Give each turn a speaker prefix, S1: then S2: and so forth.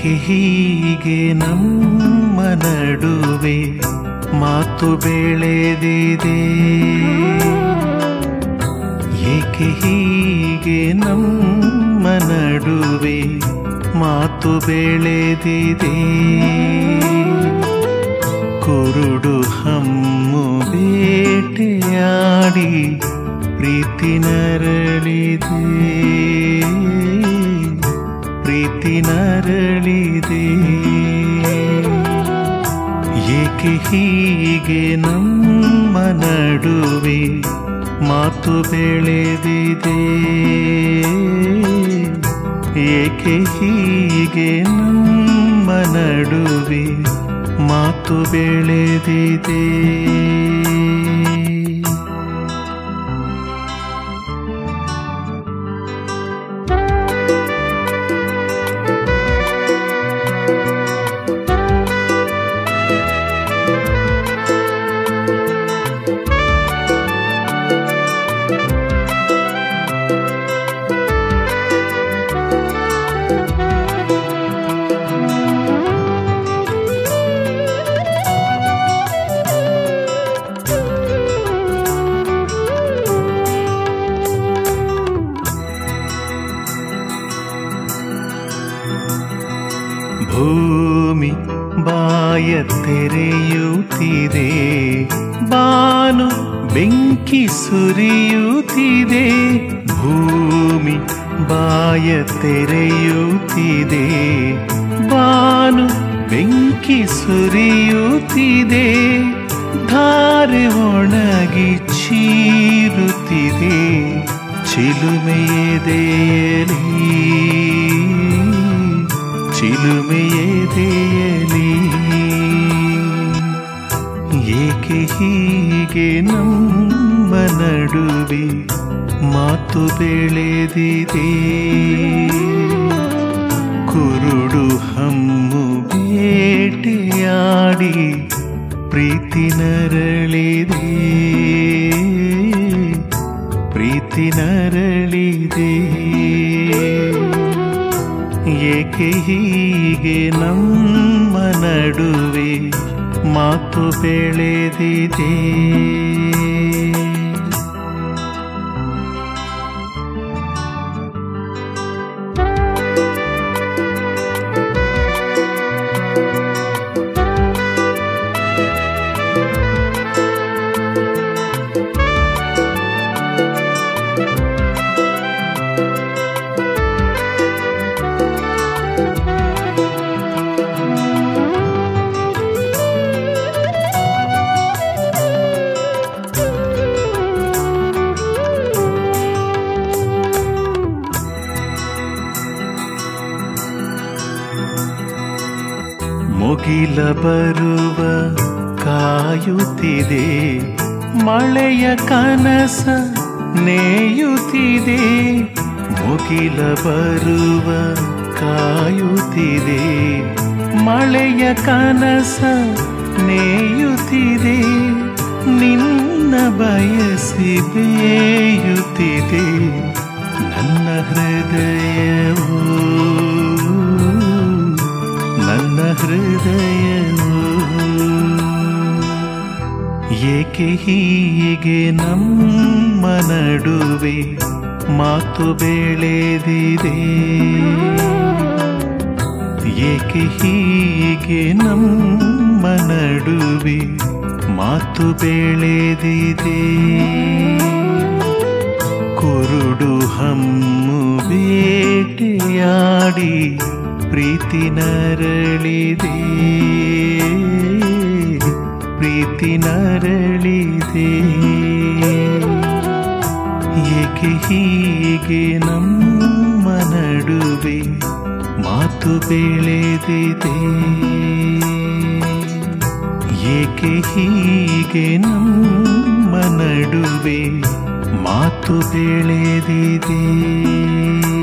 S1: ಏಕೆ ಹೀಗೆ ನಮ್ಮ ನಡುವೆ ಮಾತು ಬೆಳೆದಿದೆ ಏಕೆ ಹೀಗೆ ನಮ್ಮ ನಡುವೆ ಮಾತು ಬೆಳೆದಿದೆ ಕುರುಡು ಹಮ್ಮು ಬೇಟೆಯಾಡಿ ಪ್ರೀತಿ ನರಳಿದೆ ಪ್ರೀತಿ ನರಳಿದೆ ಏಕೆ ಹೀಗೆ ನಮ್ಮ ನಡುವೆ ಮಾತು ಬೆಳೆದಿದೆ ಏಕೆ ಹೀಗೆ ನಮ್ಮ ನಡುವೆ ಮಾತು ಬೆಳೆದಿದೆ ಭೂಮಿ ಬಾಯ ತೆರೆಯುತ್ತಿದೆ ಬಾನು ಬೆಂಕಿ ಸುರಿಯುತ್ತಿದೆ ಭೂಮಿ ಬಾಯ ತೆರೆಯುತ್ತಿದೆ ಬಾನು ಬೆಂಕಿ ಸುರಿಯುತ್ತಿದೆ ಧಾರೆ ಒಣಗಿ ಚೀರುತ್ತಿದೆ ಚಿಲುಮೆಯೆದೆಯಲಿ ಚಿಲುಮೆಯೆದೆಯಲಿ ಏಕೆ ಹೀಗೆ ನಮ್ಮ ನಡುವೆ ಮಾತು ಬೆಳೆದಿದೆ ಕುರುಡು ಹಮ್ಮು ಬೇಟೆಯಾಡಿ ಪ್ರೀತಿ ನರಳಿದೆ ಪ್ರೀತಿ ನರಳಿದೆ ಏಕೆ ಹೀಗೆ ನಮ್ಮ ನಡುವೆ ಮಾತು ಬೆಳೆದಿದೆ ಮುಗಿಲ ಬರುವ ಕಾಯುತ್ತಿದೆ ಮಳೆಯ ಕನಸ ನೇಯುತ್ತಿದೆ ಮುಗಿಲ ಬರುವ ಕಾಯುತ್ತಿದೆ ಮಳೆಯ ಕನಸ ನೇಯುತ್ತಿದೆ ನಿನ್ನ ಬಯಸಿ ಬೇಯುತ್ತಿದೆ ನನ್ನ ಹೃದಯವು ನನ್ನ ಹೃದಯವು ಏಕೆ ಹೀಗೆ ನಮ್ಮ ನಡುವೆ ಮಾತು ಬೆಳೆದಿದೆ ಏಕೆ ಹೀಗೆ ನಮ್ಮ ನಡುವೆ ಮಾತು ಬೆಳೆದಿದೆ ಕುರುಡು ಹಮ್ಮು ಬೇಟೆಯಾಡಿ ಪ್ರೀತಿ ನರಳಿದೆ ಪ್ರೀತಿ ನರಳಿದೆ ಏಕೆ ಹೀಗೆ ನಮ್ಮ ನಡುವೆ ಮಾತು ಬೆಳೆದಿದೆ ಏಕೆ ಹೀಗೆ ನಮ್ಮ ನಡುವೆ ಮಾತು ಬೆಳೆದಿದೆ